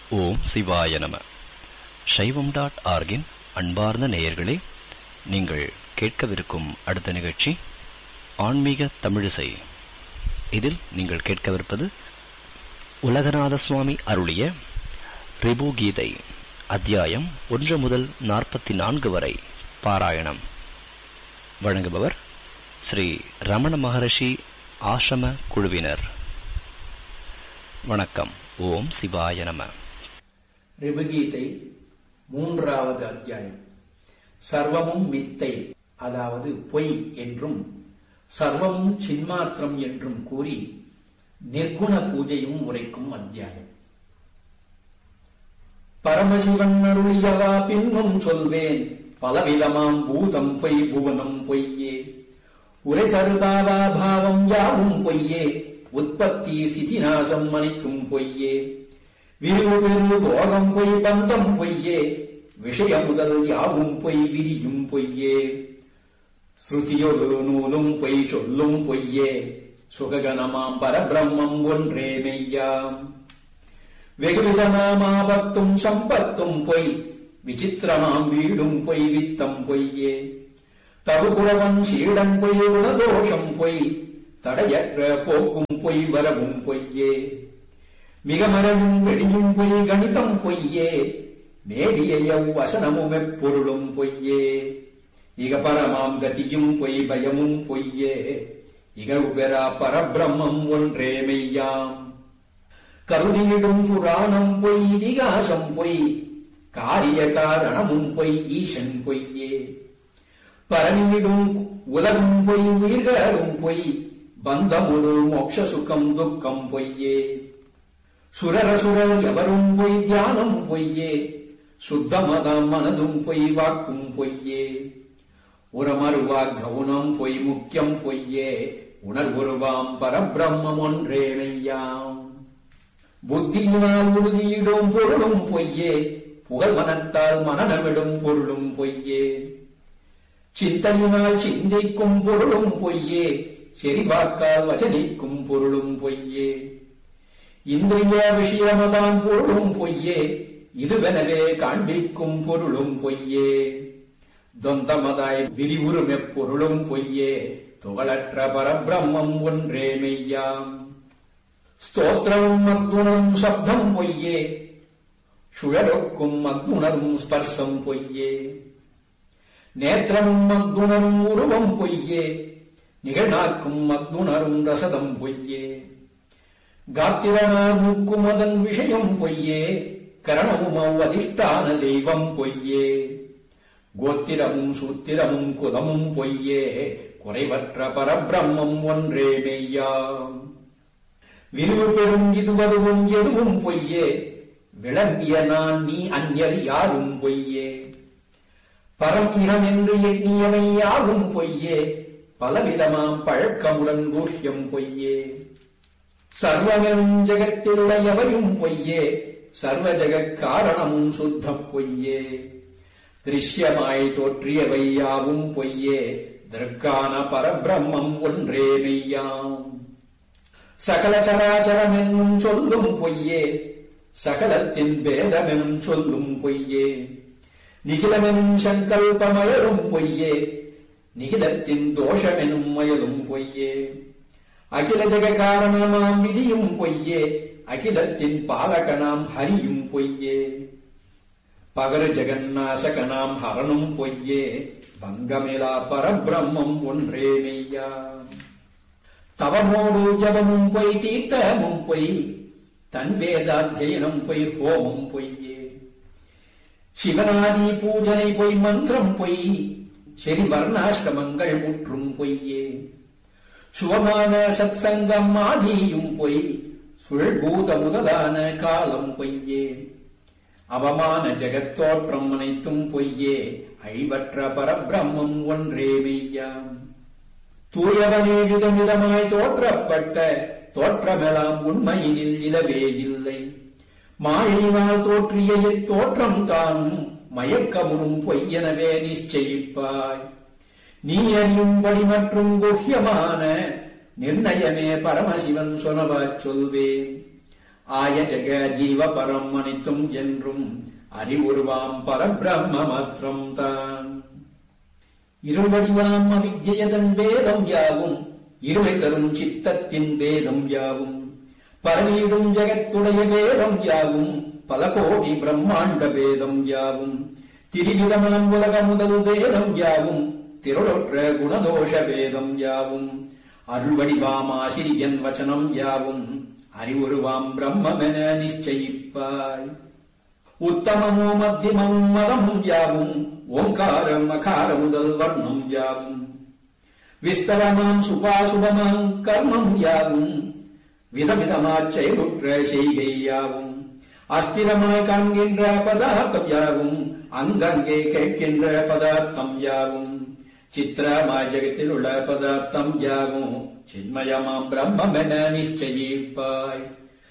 ஓம் சிவாய நம சைவம் டாட் ஆர்கின் அன்பார்ந்த நேயர்களே நீங்கள் கேட்கவிருக்கும் அடுத்த நிகழ்ச்சி ஆன்மீக தமிழிசை இதில் நீங்கள் கேட்கவிருப்பது உலகநாத சுவாமி அருளிய ரிபு கீதை அத்தியாயம் ஒன்று முதல் நாற்பத்தி நான்கு வரை பாராயணம் வழங்குபவர் ஸ்ரீ ரமண மகரிஷி ஆசிரம குழுவினர் வணக்கம் ஓம் சிவாய நம ரிபுகீதை மூன்றாவது அத்தியாயம் சர்வமும் மித்தை அதாவது பொய் என்றும் சர்வமும் சின்மாத்திரம் என்றும் கூறி நிர்குண பூஜையும் உரைக்கும் அத்தியாயம் பரமசிவன் அருளியவா பின்னும் சொல்வேன் பலவிதமாம் பூதம் பொய் புவனம் பொய்யே உரை தருபாவா பாவம் யாவும் பொய்யே உற்பத்தி சிதிநாசம் அனைத்தும் பொய்யே விரிவு பெரு போகம் பொய் பந்தம் பொய்யே விஷய முதல் யாவும் பொய் விதியும் பொய்யே ஸ்ருதியொரு நூலும் பொய் சொல்லும் பொய்யே சுககணமாம் பரபிரம்மம் ஒன்றே மெய்யாம் வெகுவிதமாம் ஆபத்தும் சம்பத்தும் பொய் விசித்திரமாம் வீடும் பொய் வித்தம் பொய்யே தகுகுலவன் சீடன் பொய் குணதோஷம் பொய் தடையற்ற போக்கும் பொய் வரவும் பொய்யே மிக மறையும் வெடியும் பொய் கணிதம் பொய்யே நேடிய வசனமும் எப்பொருளும் பொய்யே இக பரமாம் கதியும் பொய் பயமும் பொய்யே இகழு பெறா பரபிரம்மம் ஒன்றே மெய்யாம் கருதியிடும் புராணம் பொய் இதிகாசம் பொய் காரிய காரணமும் பொய் ஈசன் பொய்யே பரணியிடும் உலகும் பொய் உயிர்களும் பொய் பந்தமுடு மோட்ச சுகம் துக்கம் பொய்யே சுரரசுரர் எவரும் பொய் தியானம் பொய்யே சுத்தமதம் மனதும் பொய் வாக்கும் பொய்யே உரமருவா கவுனம் பொய் முக்கியம் பொய்யே உணர்வுருவாம் பரபிரம்மம் ஒன்றே மெய்யாம் புத்தியினால் உறுதியிடும் பொருளும் பொய்யே புகழ் மனத்தால் மனநமிடும் பொருளும் பொய்யே சிந்தையினால் சிந்திக்கும் பொருளும் பொய்யே செறிவாக்கால் வச்சனிக்கும் பொருளும் பொய்யே இந்திரிய விஷயமதான் பொருளும் பொய்யே இதுவெனவே காண்பிக்கும் பொருளும் பொய்யே தொந்தமதாய் விரிவுறும் எப்பொருளும் பொய்யே துகளற்ற பரபிரம்மம் ஒன்றே மெய்யாம் ஸ்தோத்திரமும் மக்குணம் சப்தம் பொய்யே சுழலொக்கும் மக்குணரும் ஸ்பர்சம் பொய்யே நேத்திரமும் மக்குணரும் உருவம் பொய்யே நிகழ்நாக்கும் மக்குணரும் ரசதம் பொய்யே காத்திரனார் மூக்கும் அதன் விஷயம் பொய்யே கரணமும் அவ்வதிஷ்டான தெய்வம் பொய்யே கோத்திரமும் சூத்திரமும் குலமும் பொய்யே குறைவற்ற பரபிரம்மம் ஒன்றே மெய்யாம் விரிவு பெறும் இதுவதுவும் எதுவும் பொய்யே விளங்கிய நான் நீ அந்யர் யாரும் பொய்யே பரம் இகம் என்று எண்ணியவை யாவும் பொய்யே பலவிதமாம் பழக்கமுடன் கூஷ்யம் பொய்யே சர்வமெனும் ஜெகத்திலுள்ள எவையும் பொய்யே சர்வ ஜெகக் காரணமும் சுத்த பொய்யே திருஷ்யமாய் தோற்றியவை யாவும் பொய்யே திருக்கான பரபிரம்மம் ஒன்றே மெய்யாம் சகல சராச்சரம் என்னும் சொல்லும் பொய்யே சகலத்தின் பேதமெனும் சொல்லும் பொய்யே நிகிலமெனும் சங்கல்பமயலும் பொய்யே நிகிலத்தின் தோஷமெனும் மயலும் பொய்யே அகில ஜெக காரணமாம் விதியும் பொய்யே அகிலத்தின் பாலகனாம் ஹரியும் பொய்யே பகர ஜெகநாசகனாம் ஹரனும் பொய்யே பங்கமிலா பரபிரம்மம் ஒன்றே மெய்யா தவமோடு ஜபமும் பொய் தீர்த்தமும் பொய் தன் வேதாத்தியனம் பொய் ஹோமம் பொய்யே சிவனாதி பூஜனை பொய் மந்திரம் பொய் செரி வர்ணாசிரமங்கள் முற்றும் பொய்யே சுவமான சத்சங்கம் ஆதியும் பொய் சுழ்பூத முதலான காலம் பொய்யே அவமான ஜெகத்தோற்றம் அனைத்தும் பொய்யே அழிவற்ற பரபிரம்மம் ஒன்றே மெய்யாம் தூயவனே விதமிதமாய் தோற்றப்பட்ட தோற்றமெல்லாம் உண்மையினில் இலவே இல்லை மாயினால் தோற்றிய தோற்றம் தானும் மயக்கமுறும் பொய்யெனவே நிச்சயிப்பாய் நீ அறியும்படி மற்றும் குஹ்யமான நிர்ணயமே பரமசிவன் சொனவாச் சொல்வேன் ஆய ஜெக ஜீவ பரம் அனைத்தும் என்றும் அறிவுருவாம் பரபிரம்ம மாத்திரம் தான் இருவடிவாம் அவித்யதன் வேதம் யாவும் இருமை தரும் சித்தத்தின் வேதம் யாவும் பரவீடும் ஜெகத்துடைய வேதம் யாவும் பல கோடி பிரம்மாண்ட வேதம் யாவும் திரிவிதமாம் உலக முதல் வேதம் யாவும் திருளொற்ற குணதோஷ வேதம் யாவும் அருள்வடிவாம் ஆசிரியன் வச்சனம் யாவும் அறிவுருவாம் பிரம்மென நிச்சயிப்பாய் உத்தமமோ மத்தியமம் மதமும் யாவும் ஓங்காரம் அகார முதல் வர்ணம் யாவும் விஸ்தரமாம் சுபாசுபமாம் கர்மம் யாவும் விதவிதமாச் செயலுற்ற செய்கை யாவும் அஸ்திரமாய் காண்கின்ற பதார்த்தம் யாவும் அங்கங்கே கேட்கின்ற பதார்த்தம் யாவும் சித்திரமாய் ஜெகத்தில் உள்ள பதார்த்தம் யாவும் சின்மயமாம் பிரம்மென நிச்சயிப்பாய்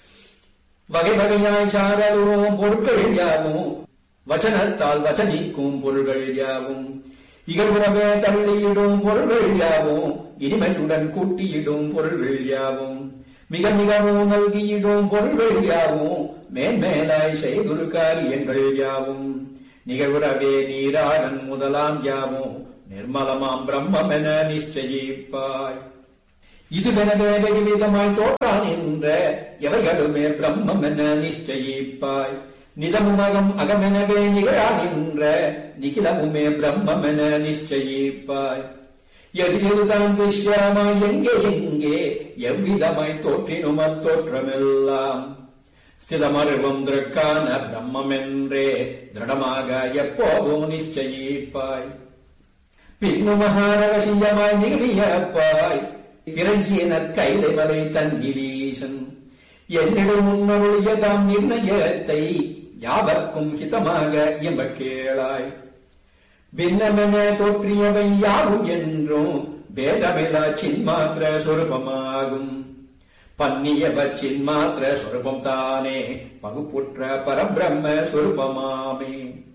வகை வகையாய் சாரலுவோம் பொருட்கள் யாவும் வச்சனத்தால் வச்சனிக்கும் பொருள்கள் யாவும் இகழ்வுறவே தள்ளியிடும் பொருள்கள் யாவும் இனிமையுடன் கூட்டியிடும் பொருள்கள் யாவும் மிக மிகவும் நல்கியிடும் பொருள்கள் யாவும் மேன்மேலாய் செய்துரு காரியங்கள் யாவும் நிகழ்வுறவே நீராடன் முதலாம் யாவும் நிர்மலமாம் பிரம்மென நிச்சயிப்பாய் இதுவெனவே வெகுவிதமாய் தோற்றான் என்ற எவைகளுமே பிரம்மம் என நிச்சயிப்பாய் நிதமுமகம் அகமெனவே நிகழா நின்ற நிகிலமுமே பிரம்மம் என நிச்சயிப்பாய் எது எதுதான் திருஷ்யமாய் எங்கே எங்கே எவ்விதமாய் தோற்றினும் அத்தோற்றமெல்லாம் ஸ்திதமருவம் திருக்கான பிரம்மம் என்றே திருடமாக எப்போதும் நிச்சயிப்பாய் பின்னு மகாரகசியமாய் நிகழியப்பாய் இறங்கிய நற்கைலை மலை தன்னிலீசன் என்னிடம் முன்னருளிய தாம் நிர்ணயத்தை யாவர்க்கும் ஹிதமாக எம்ப கேளாய் பின்னமென தோற்றியவை யாவும் என்றும் பேதமிலா சின்மாத்திர சொருபமாகும் பன்னியவ சின்மாத்திர சொருபம் தானே பகுப்புற்ற பரபிரம்ம சொருபமாமே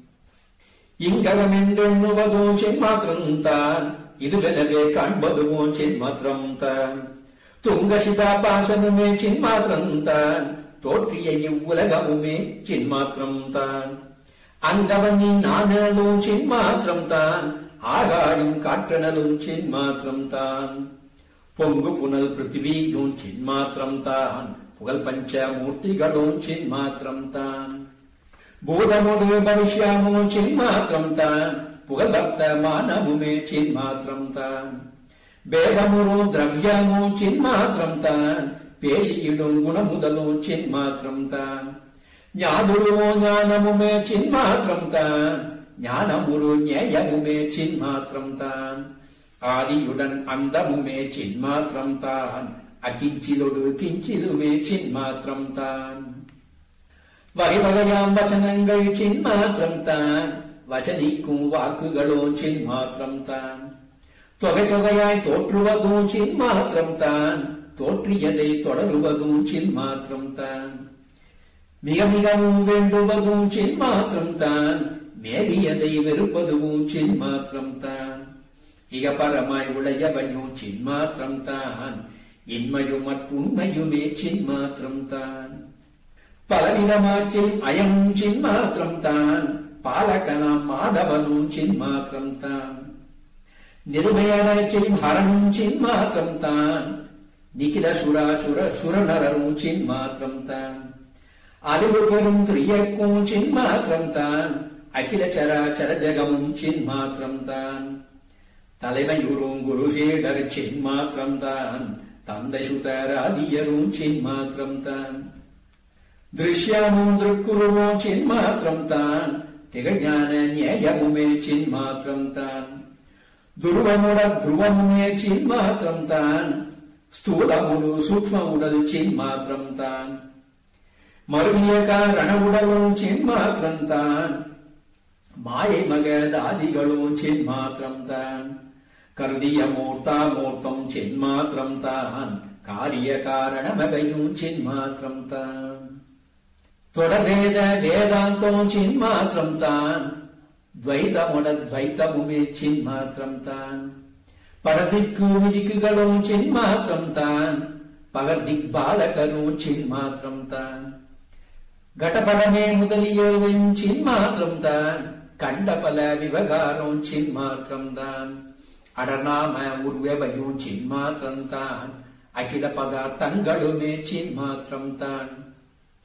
இங்ககமென்றெண்ணுவதும் சின்மாத்திரம் தான் இதுவெனவே காண்பதுவும் சின்மாத்திரம் தான் துங்கசிதா பாசனமே சின்மாத்திரம் தான் தோற்றிய இவ்வுலகமுமே சின்மாத்திரம் தான் அங்கவனி நானலும் சின்மாத்திரம் தான் ஆகாயும் காற்றனலும் சின்மாத்திரம் தான் பொங்கு புனல் பிருத்திவியும் சின்மாத்திரம் தான் புகழ் பஞ்ச மூர்த்திகளும் சின்மாத்திரம் தான் பூதமுடு பவிஷ்யமும் சின்மாத்திரம் தான் புகழ் பக்த மானமுமே சின்மாத்திரம் தான் பேதமுறும் திரவியமும் சின்மாத்திரம் தான் பேசியிடும் குணமுதலும் சின்மாத்திரம் தான் ஞாதுருவோ ஞானமுமே சின்மாத்திரம் தான் ஞானமுரு ஞேயமுமே சின்மாத்திரம் தான் ஆதியுடன் அந்தமுமே சின்மாத்திரம் தான் அகிஞ்சிலொடு கிஞ்சிலுமே சின்மாத்திரம் தான் வகைவகையாம் வச்சனங்கள் சின்மாத்திரம் தான் வச்சனிக்கும் வாக்குகளும் சின்மாத்திரம் தான் தொகை தொகையாய் தோற்றுவதும் சின்மாத்திரம் தான் தோற்றியதை தொடருவதும் சின்மாத்திரம் தான் மிக மிகவும் வேண்டுவதும் சின்மாத்திரம் தான் மேலியதை வெறுப்பதுவும் சின்மாத்திரம் தான் இக பரமாய் உளையவையும் சின்மாத்திரம் தான் இன்மையும் மற்றுண்மையுமே சின்மாத்திரம் தான் பலவிதமாற்றில் அயம் சின்மாத்திரம் தான் பாலகனாம் மாதவனும் சின்மாத்திரம் தான் நிருமையராய் செய்யும் ஹரனும் சின்மாத்திரம் தான் நிகில சுரா சுர சுரநரரும் சின்மாத்திரம் தான் அழிவு பெறும் திரியக்கும் சின்மாத்திரம் தான் அகில சராச்சர ஜகமும் சின்மாத்திரம் தான் தலைமையுறும் குரு சீடர் சின்மாத்திரம் தான் தந்தை சுதர் ஆதியரும் சின்மாத்திரம் தான் திருஷ்யமும் திருக்குருவும் சின்மாத்திரம் தான் திகஞான நியாயமுமே சின்மாத்திரம் தான் துருவமுட துருவமுமே சின்மாத்திரம் தான் ஸ்தூலமுடு சூக்ம உடல் சின்மாத்திரம் தான் மருவிய காரண உடலும் சின்மாத்திரம் தான் மாயை மகதாதிகளும் சின்மாத்திரம் தான் கருதிய மூர்த்தா மூர்த்தம் சின்மாத்திரம் தான் காரிய காரணமகையும் சின்மாத்திரம் தான் தொடர்வேத வேதாந்தம் சின்மாத்திரம் தான் துவைதமுட துவைத்தமுமே சின்மாத்திரம் தான் பரதிக்கு விதிக்குகளும் சின்மாத்திரம் தான் பகர்திக்பாலகரும் சின்மாத்திரம் தான் கடபடமே முதலியவையும் சின்மாத்திரம் தான் கண்ட பல விவகாரம் சின்மாத்திரம் தான் அடநாம உருவவையும் சின்மாத்திரம் தான் அகில பதார்த்தங்களுமே சின்மாத்திரம் தான்